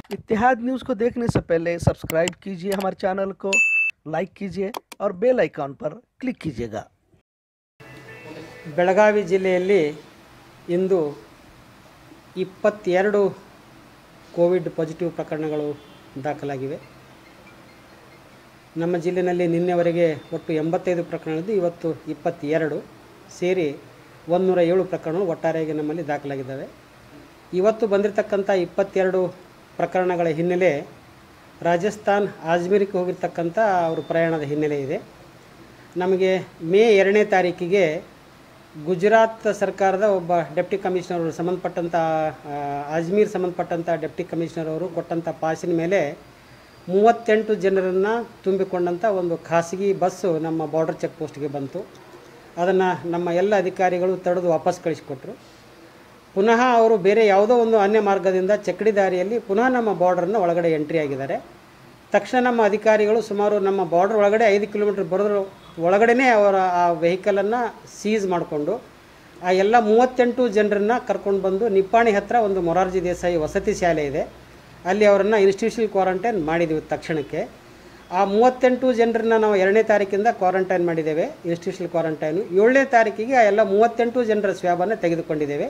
इतिहाद news को देखने से पहले सब्सक्राइब कीजिए हमारे चैनल को लाइक कीजिए और बेल आइकॉन पर क्लिक कीजिएगा ಬೆಳಗಾವಿ ಜಿಲ್ಲೆಯಲ್ಲಿ ಇಂದು ಇಪ್ಪತ್ತೆರಡು ಕೋವಿಡ್ ಪಾಸಿಟಿವ್ ಪ್ರಕರಣಗಳು ದಾಖಲಾಗಿವೆ ನಮ್ಮ ಜಿಲ್ಲೆಯಲ್ಲಿ ನಿನ್ನೆವರೆಗೆ ಒಟ್ಟು ಎಂಬತ್ತೈದು ಪ್ರಕರಣದ್ದು ಇವತ್ತು ಇಪ್ಪತ್ತೆರಡು ಸೇರಿ ಒಂದೂರ ಏಳು ಪ್ರಕರಣಗಳು ಒಟ್ಟಾರೆಯಾಗಿ ನಮ್ಮಲ್ಲಿ ದಾಖಲಾಗಿದ್ದಾವೆ ಇವತ್ತು ಬಂದಿರತಕ್ಕಂಥ ಇಪ್ಪತ್ತೆರಡು ಪ್ರಕರಣಗಳ ಹಿನ್ನೆಲೆ ರಾಜಸ್ಥಾನ್ ಅಜ್ಮೀರಿಗೆ ಹೋಗಿರ್ತಕ್ಕಂಥ ಅವ್ರ ಪ್ರಯಾಣದ ಹಿನ್ನೆಲೆ ಇದೆ ನಮಗೆ ಮೇ ಎರಡನೇ ತಾರೀಕಿಗೆ ಗುಜರಾತ್ ಸರ್ಕಾರದ ಒಬ್ಬ ಡೆಪ್ಟಿ ಕಮಿಷನರ್ ಅವರು ಸಂಬಂಧಪಟ್ಟಂಥ ಆ, ಅಜ್ಮೀರ್ ಸಂಬಂಧಪಟ್ಟಂಥ ಡೆಪ್ಟಿ ಕಮಿಷನರ್ ಅವರು ಕೊಟ್ಟಂಥ ಪಾಸಿನ ಮೇಲೆ ಮೂವತ್ತೆಂಟು ಜನರನ್ನು ತುಂಬಿಕೊಂಡಂಥ ಒಂದು ಖಾಸಗಿ ಬಸ್ಸು ನಮ್ಮ ಬಾರ್ಡರ್ ಚೆಕ್ ಪೋಸ್ಟ್ಗೆ ಬಂತು ಅದನ್ನು ನಮ್ಮ ಎಲ್ಲ ಅಧಿಕಾರಿಗಳು ತಡೆದು ವಾಪಸ್ ಕಳಿಸಿಕೊಟ್ರು ಪುನಃ ಅವರು ಬೇರೆ ಯಾವುದೋ ಒಂದು ಅನ್ಯ ಮಾರ್ಗದಿಂದ ಚಕ್ಕಡಿ ದಾರಿಯಲ್ಲಿ ಪುನಃ ನಮ್ಮ ಬಾರ್ಡರ್ನ ಒಳಗಡೆ ಎಂಟ್ರಿ ಆಗಿದ್ದಾರೆ ತಕ್ಷಣ ನಮ್ಮ ಅಧಿಕಾರಿಗಳು ಸುಮಾರು ನಮ್ಮ ಬಾರ್ಡರ್ ಒಳಗಡೆ ಐದು ಕಿಲೋಮೀಟ್ರ್ ಬರೋದ್ರ ಒಳಗಡೆನೇ ಅವರ ಆ ವೆಹಿಕಲನ್ನು ಸೀಸ್ ಮಾಡಿಕೊಂಡು ಆ ಎಲ್ಲ ಮೂವತ್ತೆಂಟು ಜನರನ್ನು ಕರ್ಕೊಂಡು ಬಂದು ನಿಪ್ಪಾಣಿ ಹತ್ತಿರ ಒಂದು ಮೊರಾರ್ಜಿ ದೇಸಾಯಿ ವಸತಿ ಶಾಲೆ ಇದೆ ಅಲ್ಲಿ ಅವರನ್ನು ಇನ್ಸ್ಟಿಟ್ಯೂಷನಲ್ ಕ್ವಾರಂಟೈನ್ ಮಾಡಿದ್ದೀವಿ ತಕ್ಷಣಕ್ಕೆ ಆ ಮೂವತ್ತೆಂಟು ಜನರನ್ನ ನಾವು ಎರಡನೇ ತಾರೀಕಿಂದ ಕ್ವಾರಂಟೈನ್ ಮಾಡಿದ್ದೇವೆ ಇನ್ಸ್ಟಿಟ್ಯೂಷನಲ್ ಕ್ವಾರಂಟೈನು ಏಳನೇ ತಾರೀಕಿಗೆ ಆ ಎಲ್ಲ ಮೂವತ್ತೆಂಟು ಜನರ ಸ್ವ್ಯಾಬನ್ನು ತೆಗೆದುಕೊಂಡಿದ್ದೇವೆ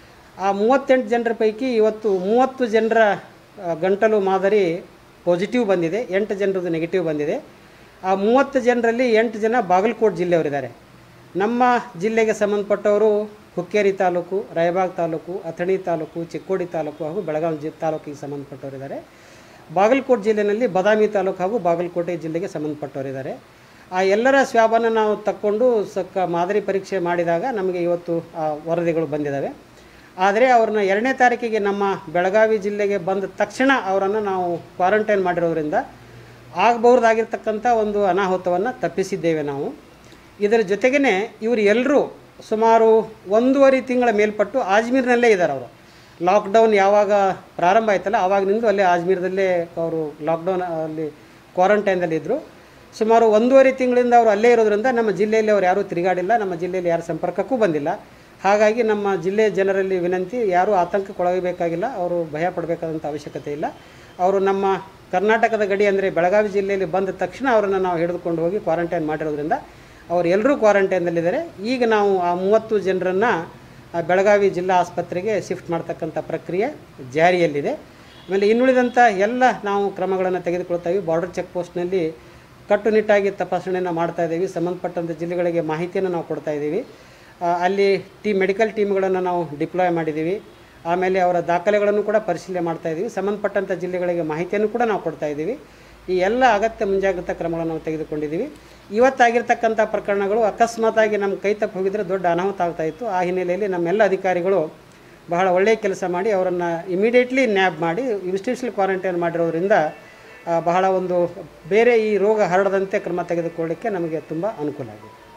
ಆ ಮೂವತ್ತೆಂಟು ಜನರ ಪೈಕಿ ಇವತ್ತು ಮೂವತ್ತು ಜನರ ಆ, ಗಂಟಲು ಮಾದರಿ ಪಾಸಿಟಿವ್ ಬಂದಿದೆ ಎಂಟು ಜನರದ್ದು ನೆಗೆಟಿವ್ ಬಂದಿದೆ ಆ ಮೂವತ್ತು ಜನರಲ್ಲಿ ಎಂಟು ಜನ ಬಾಗಲಕೋಟೆ ಜಿಲ್ಲೆಯವರಿದ್ದಾರೆ ನಮ್ಮ ಜಿಲ್ಲೆಗೆ ಸಂಬಂಧಪಟ್ಟವರು ಹುಕ್ಕೇರಿ ತಾಲೂಕು ರಾಯಬಾಗ್ ತಾಲೂಕು ಅಥಣಿ ತಾಲೂಕು ಚಿಕ್ಕೋಡಿ ತಾಲೂಕು ಹಾಗೂ ಬೆಳಗಾವಿ ಜಿ ತಾಲೂಕಿಗೆ ಸಂಬಂಧಪಟ್ಟವರಿದ್ದಾರೆ ಬಾಗಲಕೋಟೆ ಜಿಲ್ಲೆಯಲ್ಲಿ ಬದಾಮಿ ತಾಲೂಕು ಹಾಗೂ ಬಾಗಲಕೋಟೆ ಜಿಲ್ಲೆಗೆ ಸಂಬಂಧಪಟ್ಟವರಿದ್ದಾರೆ ಆ ಎಲ್ಲರ ಸ್ವ್ಯಾಬನ್ನು ನಾವು ತಕ್ಕೊಂಡು ಸಕ್ಕ ಮಾದರಿ ಪರೀಕ್ಷೆ ಮಾಡಿದಾಗ ನಮಗೆ ಇವತ್ತು ಆ ವರದಿಗಳು ಬಂದಿದ್ದಾವೆ ಆದರೆ ಅವ್ರನ್ನ ಎರಡನೇ ತಾರೀಕಿಗೆ ನಮ್ಮ ಬೆಳಗಾವಿ ಜಿಲ್ಲೆಗೆ ಬಂದ ತಕ್ಷಣ ಅವರನ್ನು ನಾವು ಕ್ವಾರಂಟೈನ್ ಮಾಡಿರೋದ್ರಿಂದ ಆಗಬಹುದಾಗಿರ್ತಕ್ಕಂಥ ಒಂದು ಅನಾಹುತವನ್ನು ತಪ್ಪಿಸಿದ್ದೇವೆ ನಾವು ಇದರ ಜೊತೆಗೇ ಇವರು ಎಲ್ಲರೂ ಸುಮಾರು ಒಂದೂವರೆ ತಿಂಗಳ ಮೇಲ್ಪಟ್ಟು ಅಜ್ಮೀರ್ನಲ್ಲೇ ಇದ್ದಾರೆ ಅವರು ಲಾಕ್ಡೌನ್ ಯಾವಾಗ ಪ್ರಾರಂಭ ಆಯ್ತಲ್ಲ ಆವಾಗಿನಿಂದ ಅಲ್ಲೇ ಅಜ್ಮೀರ್ದಲ್ಲೇ ಅವರು ಲಾಕ್ಡೌನ್ ಅಲ್ಲಿ ಕ್ವಾರಂಟೈನ್ದಲ್ಲಿ ಇದ್ದರು ಸುಮಾರು ಒಂದೂವರೆ ತಿಂಗಳಿಂದ ಅವರು ಅಲ್ಲೇ ಇರೋದ್ರಿಂದ ನಮ್ಮ ಜಿಲ್ಲೆಯಲ್ಲಿ ಅವ್ರು ಯಾರೂ ತಿರುಗಾಡಿಲ್ಲ ನಮ್ಮ ಜಿಲ್ಲೆಯಲ್ಲಿ ಯಾರ ಸಂಪರ್ಕಕ್ಕೂ ಬಂದಿಲ್ಲ ಹಾಗಾಗಿ ನಮ್ಮ ಜಿಲ್ಲೆಯ ಜನರಲ್ಲಿ ವಿನಂತಿ ಯಾರೂ ಆತಂಕಕ್ಕೊಳಗಬೇಕಾಗಿಲ್ಲ ಅವರು ಭಯ ಪಡಬೇಕಾದಂಥ ಅವಶ್ಯಕತೆ ಇಲ್ಲ ಅವರು ನಮ್ಮ ಕರ್ನಾಟಕದ ಗಡಿ ಅಂದರೆ ಬೆಳಗಾವಿ ಜಿಲ್ಲೆಯಲ್ಲಿ ಬಂದ ತಕ್ಷಣ ಅವರನ್ನು ನಾವು ಹಿಡಿದುಕೊಂಡು ಹೋಗಿ ಕ್ವಾರಂಟೈನ್ ಮಾಡಿರೋದ್ರಿಂದ ಅವರು ಎಲ್ಲರೂ ಕ್ವಾರಂಟೈನಲ್ಲಿದ್ದಾರೆ ಈಗ ನಾವು ಆ ಮೂವತ್ತು ಜನರನ್ನು ಆ ಬೆಳಗಾವಿ ಜಿಲ್ಲಾ ಆಸ್ಪತ್ರೆಗೆ ಶಿಫ್ಟ್ ಮಾಡ್ತಕ್ಕಂಥ ಪ್ರಕ್ರಿಯೆ ಜಾರಿಯಲ್ಲಿದೆ ಆಮೇಲೆ ಇನ್ನುಳಿದಂಥ ಎಲ್ಲ ನಾವು ಕ್ರಮಗಳನ್ನು ತೆಗೆದುಕೊಳ್ತಾ ಇದ್ದೀವಿ ಬಾರ್ಡರ್ ಚೆಕ್ ಪೋಸ್ಟ್ನಲ್ಲಿ ಕಟ್ಟುನಿಟ್ಟಾಗಿ ತಪಾಸಣೆಯನ್ನು ಮಾಡ್ತಾ ಇದ್ದೀವಿ ಸಂಬಂಧಪಟ್ಟಂಥ ಜಿಲ್ಲೆಗಳಿಗೆ ಮಾಹಿತಿಯನ್ನು ನಾವು ಕೊಡ್ತಾ ಇದ್ದೀವಿ ಆ, ಅಲ್ಲಿ ಟೀ ಮೆಡಿಕಲ್ ಟೀಮ್ಗಳನ್ನು ನಾವು ಡಿಪ್ಲಾಯ್ ಮಾಡಿದ್ದೀವಿ ಆಮೇಲೆ ಅವರ ದಾಖಲೆಗಳನ್ನು ಕೂಡ ಪರಿಶೀಲನೆ ಮಾಡ್ತಾ ಇದ್ದೀವಿ ಸಂಬಂಧಪಟ್ಟಂಥ ಜಿಲ್ಲೆಗಳಿಗೆ ಮಾಹಿತಿಯನ್ನು ಕೂಡ ನಾವು ಕೊಡ್ತಾ ಇದ್ದೀವಿ ಈ ಎಲ್ಲ ಅಗತ್ಯ ಮುಂಜಾಗ್ರತಾ ಕ್ರಮಗಳನ್ನು ನಾವು ತೆಗೆದುಕೊಂಡಿದ್ದೀವಿ ಇವತ್ತಾಗಿರ್ತಕ್ಕಂಥ ಪ್ರಕರಣಗಳು ಅಕಸ್ಮಾತಾಗಿ ನಮ್ಮ ಕೈ ತಪ್ಪಿ ಹೋಗಿದ್ರೆ ದೊಡ್ಡ ಅನಾಹುತ ಆಗ್ತಾ ಇತ್ತು ಆ ಹಿನ್ನೆಲೆಯಲ್ಲಿ ನಮ್ಮೆಲ್ಲ ಅಧಿಕಾರಿಗಳು ಬಹಳ ಒಳ್ಳೆಯ ಕೆಲಸ ಮಾಡಿ ಅವರನ್ನು ಇಮಿಡಿಯೇಟ್ಲಿ ನ್ಯಾಬ್ ಮಾಡಿ ಇನ್ಸ್ಟಿಟ್ಯೂಷನಲ್ ಕ್ವಾರಂಟೈನ್ ಮಾಡಿರೋದ್ರಿಂದ ಆ, ಬಹಳ ಒಂದು ಬೇರೆ ಈ ರೋಗ ಹರಡದಂತೆ ಕ್ರಮ ತೆಗೆದುಕೊಳ್ಳಿಕ್ಕೆ ನಮಗೆ ತುಂಬ ಅನುಕೂಲ ಆಗಿದೆ